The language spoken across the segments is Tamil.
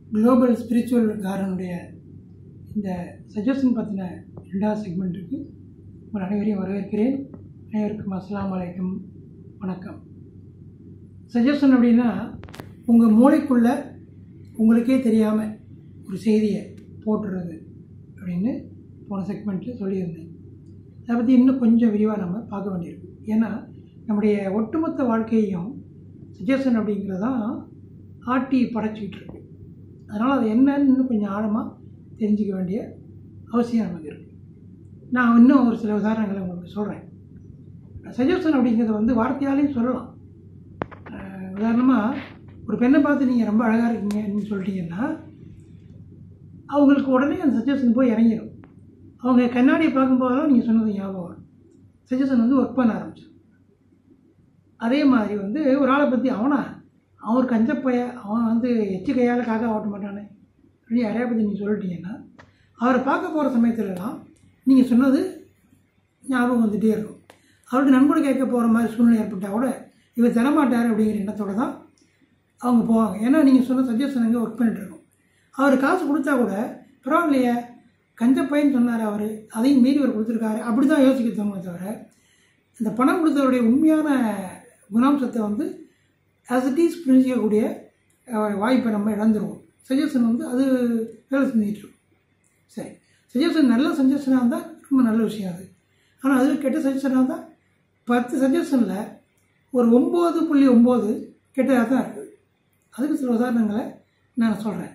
குளோபல் ஸ்பிரிச்சுவல் காரனுடைய இந்த சஜஷன் பற்றின ரெண்டாவது செக்மெண்ட்டுக்கு உங்கள் அனைவரையும் வரவேற்கிறேன் அனைவருக்கும் அஸ்ஸலாமு அலைக்கும் வணக்கம் சஜஷன் அப்படின்னா உங்கள் மூளைக்குள்ள உங்களுக்கே தெரியாமல் ஒரு செய்தியை போட்டுறது அப்படின்னு போன செக்மெண்ட்டில் சொல்லியிருந்தேன் அதை பற்றி இன்னும் கொஞ்சம் விரிவாக நம்ம பார்க்க வேண்டியிருக்கு ஏன்னா நம்முடைய ஒட்டுமொத்த வாழ்க்கையையும் சஜஷன் அப்படிங்கிறது தான் ஆட்டி படைச்சிக்கிட்டு இருக்கு அதனால் அது என்னன்னு இன்னும் கொஞ்சம் ஆழமாக தெரிஞ்சுக்க வேண்டிய அவசியம் நமக்கு இருக்குது நான் இன்னும் ஒரு சில உதாரணங்களை உங்களுக்கு சொல்கிறேன் சஜஷன் அப்படிங்கிறத வந்து வார்த்தையாலையும் சொல்லலாம் உதாரணமாக ஒரு பெண்ணை பார்த்து நீங்கள் ரொம்ப அழகாக இருக்கீங்கன்னு சொல்லிட்டீங்கன்னா அவங்களுக்கு உடனே அந்த சஜஷன் போய் இறங்கிடும் அவங்க கண்ணாடியை பார்க்கும்போதெல்லாம் நீங்கள் சொன்னது ஞாபகம் வரும் சஜஷன் வந்து ஒர்க் பண்ண ஆரம்பிச்சு அதே மாதிரி வந்து ஒரு ஆளை பற்றி அவனா அவன் ஒரு கஞ்சப்பைய அவன் வந்து எச்சு கையால் காக்கா ஓட்ட மாட்டானே அப்படி யாரையா பற்றி நீங்கள் சொல்லிட்டீங்கன்னா அவரை பார்க்க போகிற சமயத்துலலாம் நீங்கள் சொன்னது ஞாபகம் வந்துகிட்டே இருக்கும் அவருக்கு நன்கொடை கேட்க போகிற மாதிரி சூழ்நிலை ஏற்பட்டால் கூட இவர் தரமாட்டார் அப்படிங்கிற எண்ணத்தோடு தான் அவங்க போவாங்க ஏன்னா நீங்கள் சொன்ன சஜஷன் அங்கே ஒர்க் பண்ணிட்டுருக்கோம் அவர் காசு கொடுத்தா கூட பரவாயில்லையே கஞ்சப்பையன்னு சொன்னார் அவர் அதையும் மீறி அவர் கொடுத்துருக்காரு அப்படி தான் யோசிக்க தோணுமே தவிர இந்த பணம் கொடுத்தவருடைய உண்மையான குணாம்சத்தை வந்து ஆஸ் இட் இஸ் புரிஞ்சிக்கக்கூடிய வாய்ப்பை நம்ம இழந்துருவோம் சஜஷன் வந்து அது வேலை செஞ்சிட்ருக்கும் சரி சஜஷன் நல்ல சஜஷனாக இருந்தால் ரொம்ப நல்ல விஷயம் அது ஆனால் அது கெட்ட சஜஷனாக இருந்தால் பத்து சஜஷனில் ஒரு ஒம்பது புள்ளி ஒம்பது கெட்டதாக தான் இருக்குது அதுக்கு சில உதாரணங்களை நான் சொல்கிறேன்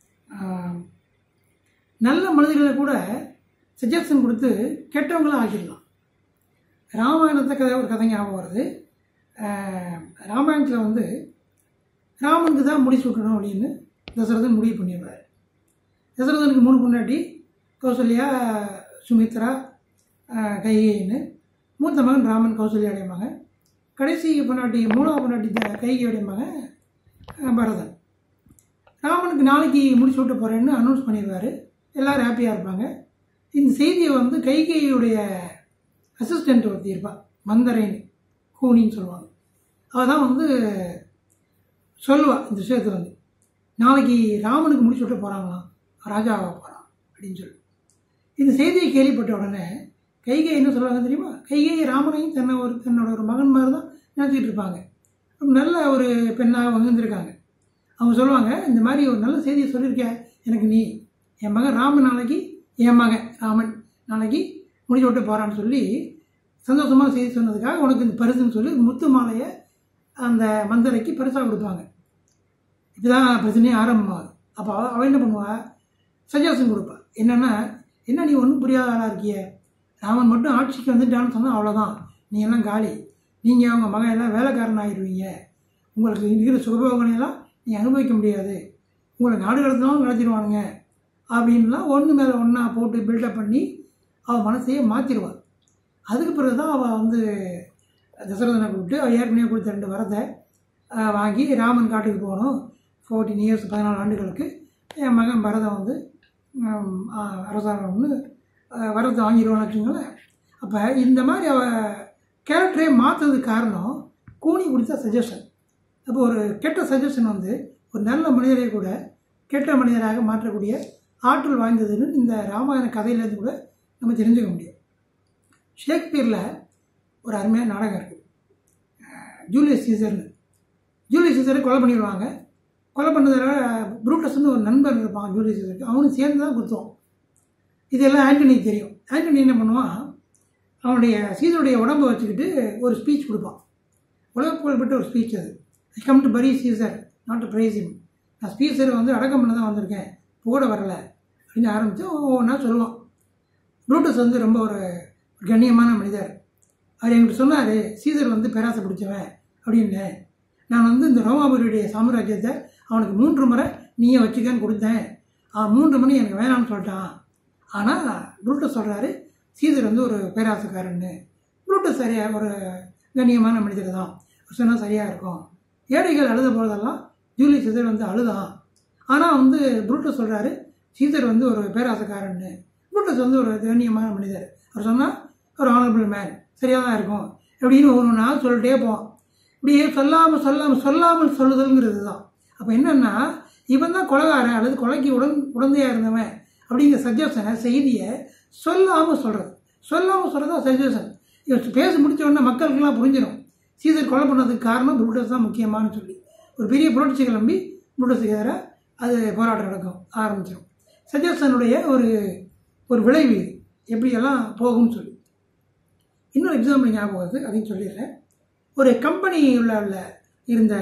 நல்ல மனிதர்களை கூட சஜஷன் கொடுத்து கெட்டவங்களும் ஆக்கிடலாம் ராமாயணத்தை கதை ஒரு கதை ஞாபகம் வருது ராமாயணத்தில் வந்து ராமனுக்கு தான் முடி சுட்டணும் அப்படின்னு தசரதன் முடிவு பண்ணிடுவார் தசரதனுக்கு மூணு பொண்டாட்டி கௌசல்யா சுமித்ரா கைகைன்னு மூத்த மகன் ராமன் கௌசல்யாவுடைய மகன் கடைசி பொண்டாட்டி மூணாவது பொண்டாட்டி கைகையுடைய மகன் பரதன் ராமனுக்கு நாளைக்கு முடிச்சு விட்டு போகிறேன்னு அனௌன்ஸ் பண்ணிடுவார் எல்லோரும் ஹாப்பியாக இருப்பாங்க இந்த செய்தியை வந்து கைகையுடைய அசிஸ்டண்ட் ஒருத்தி இருப்பாள் மந்தரைன்னு கூனின்னு சொல்லுவாங்க அவள் தான் வந்து சொல்லுவாள் இந்த விஷயத்தை வந்து நாளைக்கு ராமனுக்கு முடிச்சு விட்டு போகிறாங்களாம் ராஜாவாக போகிறான் அப்படின்னு சொல்லி இந்த செய்தியை கேள்விப்பட்ட உடனே கைகை என்ன சொல்லுவாங்க தெரியுமா கைகை ராமனையும் தன்னை ஒரு தன்னோட ஒரு மகன் மாதிரி தான் நினச்சிக்கிட்டு இருப்பாங்க நல்ல ஒரு பெண்ணாக வந்திருக்காங்க அவங்க சொல்லுவாங்க இந்த மாதிரி ஒரு நல்ல செய்தியை சொல்லியிருக்கேன் எனக்கு நீ என் மகன் ராமன் நாளைக்கு என் மகன் ராமன் நாளைக்கு முடிச்சு விட்டு போகிறான்னு சொல்லி சந்தோஷமாக செய்தி சொன்னதுக்காக உனக்கு இந்த பரிசுன்னு சொல்லி முத்து மாலையை அந்த மந்தரைக்கு பரிசாக கொடுப்பாங்க இதுதான் பிரச்சனையே ஆரம்பமாகுது அப்போ அவள் என்ன பண்ணுவா சஜஷன் கொடுப்பா என்னென்னா என்ன நீ ஒன்றும் புரியாத ஆளாக இருக்கிய ராமன் மட்டும் ஆட்சிக்கு வந்துட்டான்னு சொன்னால் அவ்வளோதான் நீ எல்லாம் காலி நீங்கள் அவங்க மகன் எல்லாம் வேலைக்காரன் ஆகிடுவீங்க உங்களுக்கு இருக்கிற சுகபோகங்களையெல்லாம் நீ அனுபவிக்க முடியாது உங்களை நாடு கடத்தினாலும் கடத்திடுவானுங்க அப்படின்லாம் ஒன்று மேலே ஒன்றா போட்டு பில்டப் பண்ணி அவள் மனசையே மாற்றிடுவாள் அதுக்கு பிறகு தான் அவள் வந்து தசரதனை கூப்பிட்டு அவள் ஏற்கனவே கொடுத்த ரெண்டு வரத்தை வாங்கி ராமன் காட்டுக்கு போகணும் ஃபோர்டீன் இயர்ஸ் பதினாலு ஆண்டுகளுக்கு என் மகன் பரதன் வந்து அரசாங்கம்னு வரத்தை வாங்கிடுவான்னு வச்சுங்களேன் அப்போ இந்த மாதிரி அவள் கேரக்டரே மாற்றுறதுக்கு காரணம் கூனி கொடுத்த சஜஷன் அப்போ ஒரு கெட்ட சஜஷன் வந்து ஒரு நல்ல மனிதரை கூட கெட்ட மனிதராக மாற்றக்கூடிய ஆற்றல் வாய்ந்ததுன்னு இந்த ராமாயண கதையிலேருந்து கூட நம்ம தெரிஞ்சுக்க முடியும் ஷேக்ஸ்பியரில் ஒரு அருமையான நாடகம் இருக்குது ஜூலியஸ் சீசர்னு ஜூலியஸ் சீசரை கொலை பண்ணிடுவாங்க கொலை பண்ணதில் ப்ரூட்டஸ்னு ஒரு நண்பர் இருப்பான் ஜூலியஸ் சீசருக்கு அவனும் சேர்ந்து தான் குத்துவோம் இதெல்லாம் ஆண்டனிக்கு தெரியும் ஆண்டனி என்ன பண்ணுவான் அவனுடைய சீசருடைய உடம்பை வச்சுக்கிட்டு ஒரு ஸ்பீச் கொடுப்பான் உலக புகழ்பெற்ற ஒரு ஸ்பீச் அது I come to bury Caesar not to praise him நான் ஸ்பீச்சரை வந்து அடக்கம் பண்ண தான் வந்திருக்கேன் புகழ வரல அப்படின்னு ஆரம்பித்து ஒவ்வொன்றா சொல்லுவான் ப்ரூட்டஸ் வந்து ரொம்ப ஒரு கண்ணியமான மனிதர் அவர் என்கிட்ட சொன்னார் சீசர் வந்து பேராசை பிடிச்சவன் அப்படின்னு நான் வந்து இந்த ரோமாபுரியுடைய சாம்ராஜ்யத்தை அவனுக்கு மூன்று முறை நீயே வச்சுக்கன்னு கொடுத்தேன் அவன் மூன்று மணி எனக்கு வேணாம்னு சொல்லிட்டான் ஆனால் ப்ரூட்டஸ் சொல்கிறாரு சீசர் வந்து ஒரு பேராசைக்காரன்னு ப்ரூட்டஸ் சரியாக ஒரு கண்ணியமான மனிதர் தான் சொன்னால் சரியாக இருக்கும் ஏழைகள் அழுத போகிறதெல்லாம் ஜூலி சீசர் வந்து அழுதான் ஆனால் வந்து ப்ரூட்டஸ் சொல்கிறாரு சீசர் வந்து ஒரு பேராசைக்காரன்னு ப்ரூட்டஸ் வந்து ஒரு கண்ணியமான மனிதர் அவர் சொன்னால் ஒரு ஆனரபிள் மேன் சரியாக தான் இருக்கும் எப்படின்னு ஒன்று நாள் சொல்லிட்டே போவோம் இப்படியே சொல்லாமல் சொல்லாமல் சொல்லாமல் சொல்லுதல்ங்கிறது தான் அப்போ என்னென்னா இவன் தான் கொலகாரன் அல்லது கொலைக்கு உடன் உடந்தையாக இருந்தவன் அப்படிங்கிற சஜஷனை செய்தியை சொல்லாமல் சொல்கிறது சொல்லாமல் சொல்கிறது தான் சஜஷன் இவன் பேசி முடிச்ச உடனே மக்களுக்கெல்லாம் புரிஞ்சிடும் சீசர் கொலை பண்ணதுக்கு காரணம் புரூட்டஸ் தான் முக்கியமானு சொல்லி ஒரு பெரிய புரட்சி கிளம்பி புரூட்டஸுக்கு எதிராக அது போராட்டம் நடக்கும் ஆரம்பிச்சிடும் சஜஷனுடைய ஒரு ஒரு விளைவு இது எப்படியெல்லாம் போகும்னு சொல்லி இன்னொரு எக்ஸாம்பிள் ஞாபகம் வருது அதையும் சொல்லிடுறேன் ஒரு கம்பெனி உள்ள உள்ள இருந்த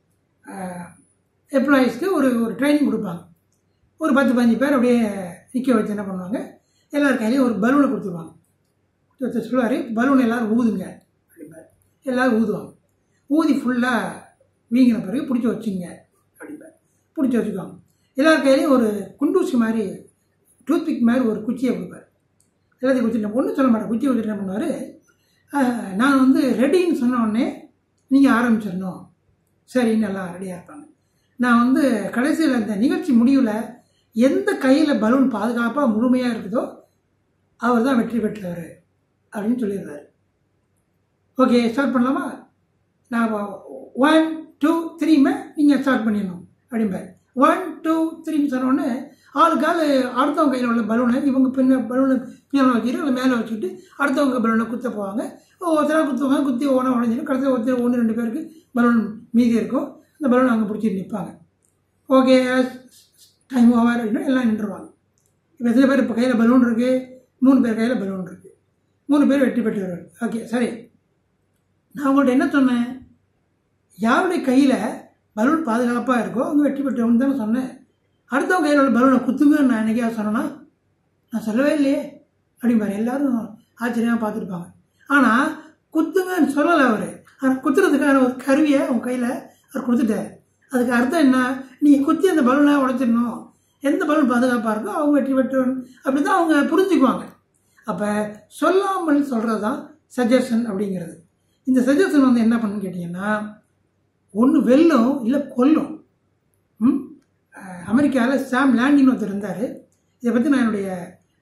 எம்ப்ளாயீஸ்க்கு ஒரு ஒரு ட்ரைனிங் கொடுப்பாங்க ஒரு பத்து பதினஞ்சு பேர் அப்படியே நிற்க வச்சு என்ன பண்ணுவாங்க எல்லார் கையிலையும் ஒரு பலூனை கொடுத்துருவாங்க ஒருத்தர் சொல்லுவார் பலூன் எல்லோரும் ஊதுங்க அப்படிம்பார் எல்லோரும் ஊதுவாங்க ஊதி ஃபுல்லாக வீங்கின பிறகு பிடிச்சி வச்சுங்க அப்படிம்பார் பிடிச்சி வச்சுக்குவாங்க எல்லார் கையிலையும் ஒரு குண்டூசி மாதிரி டூத்பிக் மாதிரி ஒரு குச்சியை கொடுப்பார் எல்லாத்தையும் கொடுத்துட்டு ஒன்றும் சொல்ல மாட்டேன் குச்சியை வச்சுட்டு என்ன பண்ணுவார் நான் வந்து ரெடின்னு சொன்ன உடனே நீங்கள் ஆரம்பிச்சிடணும் சரின்னு எல்லாம் ரெடியாக இருப்பாங்க நான் வந்து கடைசியில் அந்த நிகழ்ச்சி முடிவில் எந்த கையில் பலூன் பாதுகாப்பாக முழுமையாக இருக்குதோ அவர் தான் வெற்றி பெற்றவர் அப்படின்னு சொல்லிடுறாரு ஓகே ஸ்டார்ட் பண்ணலாமா நான் ஒன் டூ த்ரீமே நீங்கள் ஸ்டார்ட் பண்ணிடணும் அப்படிம்பார் ஒன் டூ த்ரீன்னு சொன்னோடனே ஆளுக்கு ஆள் அடுத்தவங்க கையில் உள்ள பலூனை இவங்க பின்ன பலூனை பின்னால் வச்சுக்கிட்டு இல்லை மேலே வச்சுக்கிட்டு அடுத்தவங்க பலூனை குத்த போவாங்க ஒருத்தராக குத்துவாங்க குத்தி ஓன உடஞ்சிடும் கடைசியில் ஒருத்தர் ஒன்று ரெண்டு பேருக்கு பலூன் மீதி இருக்கும் அந்த பலூன் அங்கே பிடிச்சிட்டு நிற்பாங்க ஓகே டைம் ஓவர் அப்படின்னா எல்லாம் நின்றுருவாங்க இப்போ எத்தனை பேர் இப்போ கையில் பலூன் இருக்குது மூணு பேர் கையில் பலூன் இருக்குது மூணு பேர் வெற்றி பெற்றவர்கள் ஓகே சரி நான் உங்கள்கிட்ட என்ன சொன்னேன் யாருடைய கையில் பலூன் பாதுகாப்பாக இருக்கோ அவங்க வெற்றி பெற்றவங்க தானே சொன்னேன் அடுத்தவங்க கையில் உள்ள பலூனை குத்துங்கன்னு நான் என்னைக்காவது சொன்னேன்னா நான் சொல்லவே இல்லையே அப்படிம்பாரு எல்லாரும் ஆச்சரியமாக பார்த்துருப்பாங்க ஆனால் குத்துங்கன்னு சொல்லலை அவர் ஆனால் குத்துறதுக்கான ஒரு கருவியை அவங்க கையில் அவர் கொடுத்துட்டார் அதுக்கு அர்த்தம் என்ன நீங்கள் குத்தி அந்த பலூனை உடைச்சிடணும் எந்த பலூன் பாதுகாப்பாக இருக்கோ அவங்க வெற்றி பெற்றவன் அப்படி தான் அவங்க புரிஞ்சுக்குவாங்க அப்போ சொல்லாமல் சொல்கிறது தான் சஜஷன் அப்படிங்கிறது இந்த சஜஷன் வந்து என்ன பண்ணுன்னு கேட்டிங்கன்னா ஒன்று வெல்லும் இல்லை கொல்லும் ம் அமெரிக்காவில் சாம் லேண்டிங் ஒருத்தர் இருந்தார் இதை பற்றி நான் என்னுடைய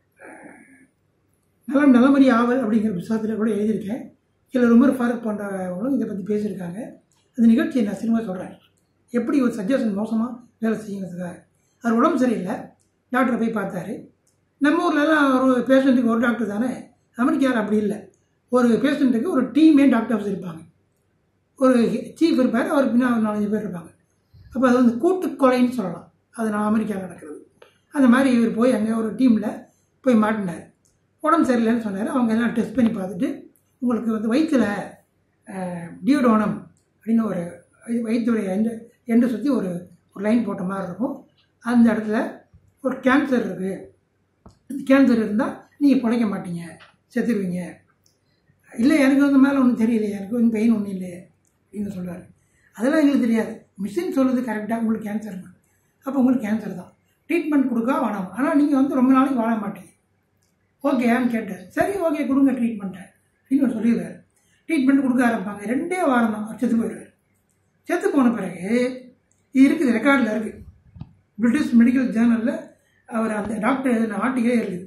நலம் நலமறி ஆவல் அப்படிங்கிற புத்தகத்தில் கூட எழுதியிருக்கேன் இதில் உமர் ஃபாரூக் போன்றவங்களும் இதை பற்றி பேசியிருக்காங்க அந்த நிகழ்ச்சியை நான் சினிமா சொல்கிறேன் எப்படி ஒரு சஜஷன் மோசமாக வேலை செய்யுங்கிறதுக்காக அவர் உடம்பு சரியில்லை டாக்டரை போய் பார்த்தாரு நம்ம ஊர்லலாம் ஒரு பேஷண்ட்டுக்கு ஒரு டாக்டர் தானே அமெரிக்காவில் அப்படி இல்லை ஒரு பேஷண்ட்டுக்கு ஒரு டீமே டாக்டர்ஸ் இருப்பாங்க ஒரு சீஃப் இருப்பார் அவர் பின்னால் ஒரு நாலஞ்சு பேர் இருப்பாங்க அப்போ அது வந்து கூட்டுக்கொலைன்னு சொல்லலாம் அது நான் அமெரிக்காவில் நடக்கிறது அந்த மாதிரி இவர் போய் அங்கே ஒரு டீமில் போய் மாட்டினார் உடம்பு சரியில்லைன்னு சொன்னார் அவங்க எல்லாம் டெஸ்ட் பண்ணி பார்த்துட்டு உங்களுக்கு வந்து வயிற்றில் டியூடோனம் அப்படின்னு ஒரு வயிற்றுடைய எண்டு எண்டை சுற்றி ஒரு ஒரு லைன் போட்ட மாதிரி இருக்கும் அந்த இடத்துல ஒரு கேன்சர் இருக்குது அந்த கேன்சர் இருந்தால் நீங்கள் பிழைக்க மாட்டீங்க செத்துருவீங்க இல்லை எனக்கு வந்து மேலே ஒன்றும் தெரியலையே எனக்கு வந்து பெயின் ஒன்றும் இல்லையே அப்படின்னு சொல்கிறார் அதெல்லாம் எங்களுக்கு தெரியாது மிஷின் சொல்லுது கரெக்டாக உங்களுக்கு கேன்சர்னு அப்போ உங்களுக்கு கேன்சர் தான் ட்ரீட்மெண்ட் கொடுக்க வேணாம் ஆனால் நீங்கள் வந்து ரொம்ப நாளைக்கு வாழ மாட்டீங்க ஓகேன்னு கேட்டார் சரி ஓகே கொடுங்க ட்ரீட்மெண்ட்டை அப்படின்னு சொல்லிடுறாரு ட்ரீட்மெண்ட் கொடுக்க ஆரம்பிப்பாங்க ரெண்டே வாரம் தான் அவர் செத்து போயிடுவார் செத்து போன பிறகு இது இருக்குது ரெக்கார்டில் இருக்குது பிரிட்டிஷ் மெடிக்கல் ஜேர்னலில் அவர் அந்த டாக்டர் எழுதின ஆர்டிகளே இருக்குது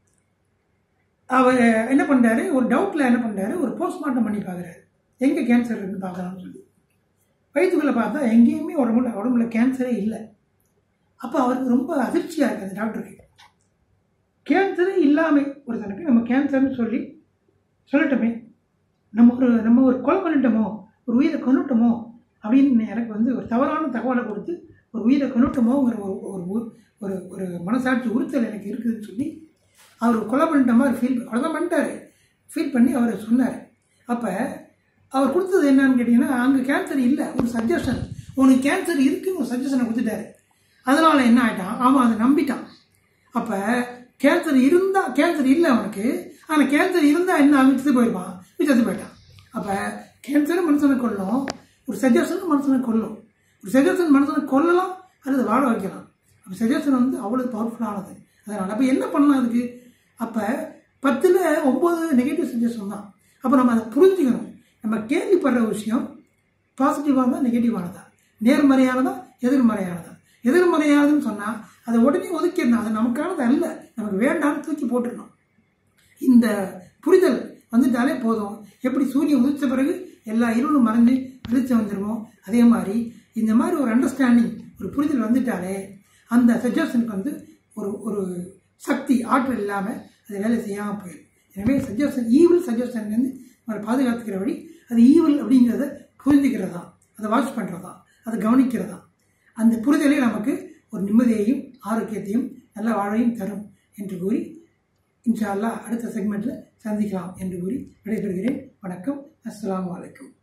அவர் என்ன பண்ணுறாரு ஒரு டவுட்டில் என்ன பண்ணுறாரு ஒரு போஸ்ட்மார்ட்டம் பண்ணி பார்க்குறாரு எங்கே கேன்சர் இருக்குன்னு பார்க்கலாம்னு சொல்லி வயிற்றுக்குள்ளே பார்த்தா எங்கேயுமே உடம்புல உடம்புல கேன்சரே இல்லை அப்போ அவருக்கு ரொம்ப அதிர்ச்சியாக இருக்குது அந்த டாக்டருக்கு கேன்சரே இல்லாமல் ஒருத்தனுக்கு நம்ம கேன்சர்னு சொல்லி சொல்லட்டோமே நம்ம ஒரு நம்ம ஒரு கொலை பண்ணிட்டோமோ ஒரு உயிரை கொண்டுட்டோமோ அப்படின்னு எனக்கு வந்து ஒரு தவறான தகவலை கொடுத்து ஒரு உயிரை கொண்டுட்டோமோங்கிற ஒரு ஒரு ஒரு ஒரு மனசாட்சி உறுத்தல் எனக்கு இருக்குதுன்னு சொல்லி அவர் கொலை பண்ணிட்ட மாதிரி ஃபீல் கொலை தான் பண்ணிட்டாரு ஃபீல் பண்ணி அவர் சொன்னார் அப்போ அவர் கொடுத்தது என்னன்னு கேட்டிங்கன்னா அங்கே கேன்சர் இல்லை ஒரு சஜஷன் உனக்கு கேன்சர் இருக்குன்னு ஒரு சஜஷனை கொடுத்துட்டாரு அதனால் என்ன ஆகிட்டான் அவன் அதை நம்பிட்டான் அப்போ கேன்சர் இருந்தால் கேன்சர் இல்லை அவனுக்கு ஆனால் கேன்சர் இருந்தால் என்ன அவன் செத்து போயிருப்பான் செத்து போயிட்டான் அப்போ கேன்சரும் மனுஷனை கொல்லும் ஒரு சஜஷனும் மனுஷனை கொல்லும் ஒரு சஜஷன் மனுஷனை கொல்லலாம் அல்லது வாழ வைக்கலாம் அப்போ சஜஷன் வந்து அவ்வளோ பவர்ஃபுல்லானது அதனால் அப்போ என்ன பண்ணலாம் அதுக்கு அப்போ பத்தில் ஒம்பது நெகட்டிவ் சஜஷன் தான் அப்போ நம்ம அதை புரிஞ்சுக்கணும் நம்ம கேள்விப்படுற விஷயம் பாசிட்டிவானதா நெகட்டிவானதா நேர்மறையானதா எதிர்மறையானதா எதிர்மறையானதுன்னு சொன்னால் அதை உடனே ஒதுக்கிடணும் அது நமக்கானது அல்ல நமக்கு வேண்டாம்னு தூக்கி போட்டுடணும் இந்த புரிதல் வந்துட்டாலே போதும் எப்படி சூரியன் உதித்த பிறகு எல்லா இருளும் மறைஞ்சு வெளிச்சம் வந்துடுமோ அதே மாதிரி இந்த மாதிரி ஒரு அண்டர்ஸ்டாண்டிங் ஒரு புரிதல் வந்துட்டாலே அந்த சஜஷனுக்கு வந்து ஒரு ஒரு சக்தி ஆற்றல் இல்லாமல் அது வேலை செய்யாமல் போயிடும் எனவே சஜஷன் ஈவில் சஜஷன்லேருந்து நம்மளை பாதுகாத்துக்கிற வழி அது ஈவில் அப்படிங்கிறத புரிஞ்சுக்கிறதா அதை வாட்ச் பண்ணுறதா அதை கவனிக்கிறதா அந்த புரிதலே நமக்கு ஒரு நிம்மதியையும் ஆரோக்கியத்தையும் நல்ல வாழ்வையும் தரும் என்று கூறி இன்ஷா அல்லாஹ் அடுத்த செக்மெண்ட்டில் சந்திக்கலாம் என்று கூறி விடைபெறுகிறேன் வணக்கம் அஸ்ஸலாமு அலைக்கும்